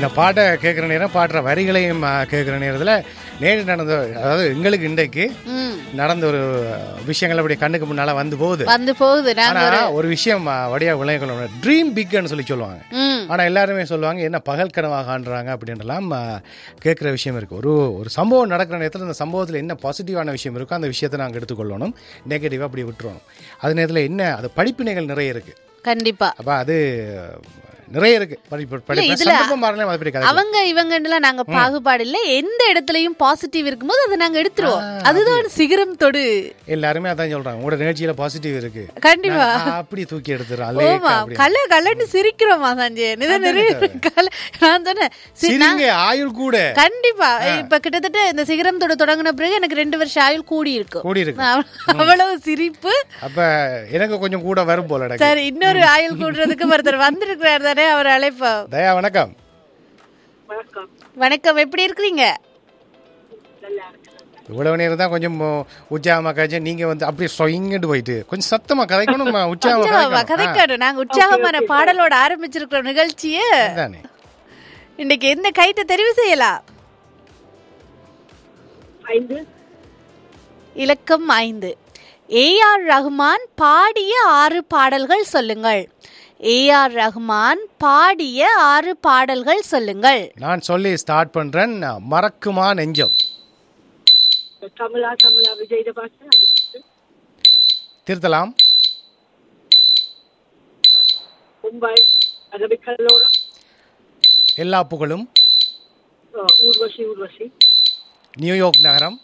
இந்த பாட்டை கேட்குற நேரம் பாடுற வரிகளையும் கேட்குற நேரத்தில் நேற்று நடந்த அதாவது எங்களுக்கு இன்றைக்கு ம் நடந்த ஒரு விஷயங்கள் அப்படி கண்ணுக்கு முன்னால வந்து போகுது வந்து போகுது நாங்க ஆனா ஒரு விஷயம் ஆ, வடியா விளையாடணும் ட்ரீம் பிக்னு சொல்லி சொல்லுவாங்க ம் ஆனா எல்லாருமே சொல்லுவாங்க என்ன பகல் கனவாக காண்றாங்க அப்படின்றலாம் ஆ, கேட்குற விஷயம் இருக்கு ஒரு ஒரு சம்பவம் நடக்கிற நேரத்தில் அந்த சம்பவத்தில் என்ன பாசிட்டிவான விஷயம் இருக்கோ அந்த விஷயத்தை நாங்கள் எடுத்துக்கொள்ளணும் நெகட்டிவாக அப்படி விட்டுறணும் அது நேரத்தில் என்ன அது படிப்பினைகள் நிறைய இருக்கு கண்டிப்பா அப்ப அது நிறைய இருக்கு படிப்பு படிப்பு இதுல சந்தர்ப்பம் மாறலாம் அது பற்றி கதை அவங்க இவங்கலாம் நாங்க பாகுபாடு இல்ல எந்த இடத்துலயும் பாசிட்டிவ் இருக்கும்போது அதை நாங்க எடுத்துருவோம் அதுதான் சிகரம் தொடு எல்லாருமே அதான் சொல்றாங்க உங்களோட நிகழ்ச்சியில பாசிட்டிவ் இருக்கு கண்டிப்பா நான் அப்படி தூக்கி எடுத்துறோம் ஓமா கல கலன்னு சிரிக்கிறோமா சஞ்சய் இது நிறைய கல நான் சொன்னேன் சி- நான் சிரிங்க ஆயுள் கூட கண்டிப்பா இப்ப கிட்டத்தட்ட இந்த சிகரம் தொடு தொடங்கின பிறகு எனக்கு ரெண்டு வருஷம் ஆயுள் கூடி இருக்கும் கூடி இருக்கு அவ- அவ்வளவு சிரிப்பு அப்ப எனக்கு கொஞ்சம் கூட வரும் போல எனக்கு சரி இன்னொரு ஆயுள் கூடுறதுக்கு ஒருத்தர் வந்திருக்கிறார் தானே அவர் அழைப்பா தயா வணக்கம் வணக்கம் எப்படி இருக்கிறீங்க இவ்வளவு நேரம் தான் கொஞ்சம் உற்சாகமா காய்ச்சி நீங்க வந்து அப்படியே சொயங்கிட்டு போயிட்டு கொஞ்சம் சத்தமா கதைக்கணும் உற்சாகமா உற்சாகமா கதைக்கணும் கதைக்கணும் நாங்க உற்சாகமான பாடலோட ஆரம்பிச்சிருக்கிற நிகழ்ச்சியை ஆ, தானே இன்னைக்கு எந்த கைத்தை தெரிவு செய்யலாம் ஐந்து இலக்கம் ஐந்து ஏஆர் ரஹ்மான் பாடிய ஆறு பாடல்கள் சொல்லுங்கள் ஏஆர் ரஹ்மான் பாடிய ஆறு பாடல்கள் சொல்லுங்கள் நான் சொல்லி ஸ்டார்ட் பண்றேன் மறக்குமா நெஞ்சம் தமிழா தமிழா விஜய் பாட்டு அந்த பாட்டு திருத்தலாம் மும்பை அரபிக்கல்லோரம் எல்லா புகழும் ஊர்வசி ஊர்வசி நியூயார்க் நகரம்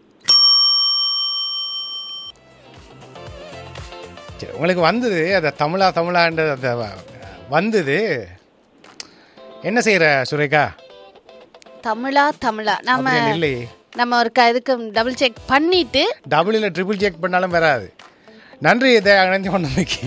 சரி உங்களுக்கு வந்தது அந்த தமிழா தமிழான்ற அந்த வ- வந்தது என்ன செய்யற சுரேகா தமிழா தமிழா நம்ம அப்படின்னு இல்லையே நம்ம ஒரு க- இதுக்கு டபுள் செக் பண்ணிட்டு டபுள் இல்லை ட்ரிபிள் செக் பண்ணாலும் வராது நன்றி இதை அணைஞ்சு கொண்டமைக்கு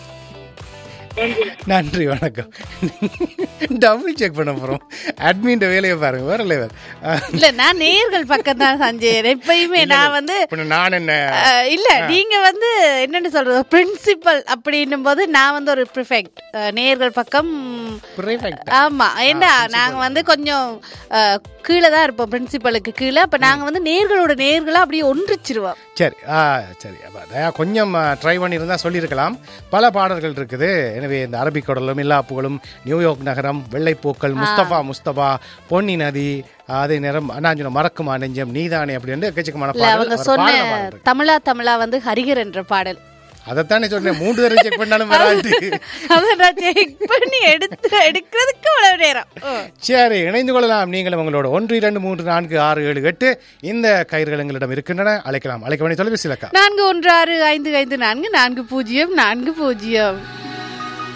நன்றி வணக்கம் டபுள் செக் பண்ண போகிறோம் அட்மின் வேலையை பாருங்க வேற லேவர் இல்ல நான் நேர்கள் பக்கம் தான் சஞ்சய் எப்பயுமே நான் வந்து இப்போ நான் என்ன அஹ், இல்ல நீங்க வந்து என்னன்னு சொல்றது பிரின்சிபல் அப்படின்னும் போது நான் வந்து ஒரு ப்ரிஃபெக்ட் நேர்கள் பக்கம் prefect. ஆமா ஏண்டா நாங்க வந்து கொஞ்சம் அஹ், கீழே தான் இருப்போம் பிரின்சிபலுக்கு கீழே அப்ப நாங்க வந்து நேர்களோட நேர்களா அப்படியே ஒன்றிச்சிருவோம் சரி ஆ சரி அப்ப தயா கொஞ்சம் ட்ரை பண்ணியிருந்தா சொல்லியிருக்கலாம் பல பாடல்கள் இருக்குது எனவே இந்த அரபிக் கடலும் எல்லா புகழும் நியூயார்க் நகரம் வெள்ளைப்பூக்கள் முஸ்தபா முஸ்தபா பொன்னி நதி அதே நேரம் நான் சொன்ன மறக்குமா நெஞ்சம் நீதானே அப்படின்னு எக்கச்சக்கமான இல்ல பாடல் அவங்க அவர் சொன்ன பாடின பாடல் இருக்கு. தமிழா தமிழா வந்து ஹரிகர் என்ற பாடல் அதைத்தானே சொன்னேன் மூன்று தடவை செக் பண்ணாலும் வராது அதை நான் செக் பண்ணி எடுத்து எடுக்கிறதுக்கு அவ்வளவு நேரம் ஓ. சரி இணைந்து கொள்ளலாம் நீங்களும் உங்களோட ஒன்று இரண்டு மூன்று நான்கு ஆறு ஏழு எட்டு இந்த கயிறுகள் எங்களிடம் இருக்கின்றன அழைக்கலாம் அழைக்க வேண்டிய தொலைபேசி இலக்கா நான்கு ஒன்று ஆறு ஐந்து ஐந்து நான்கு நான்கு பூஜ்ஜியம் நான்கு பூஜ்ஜியம்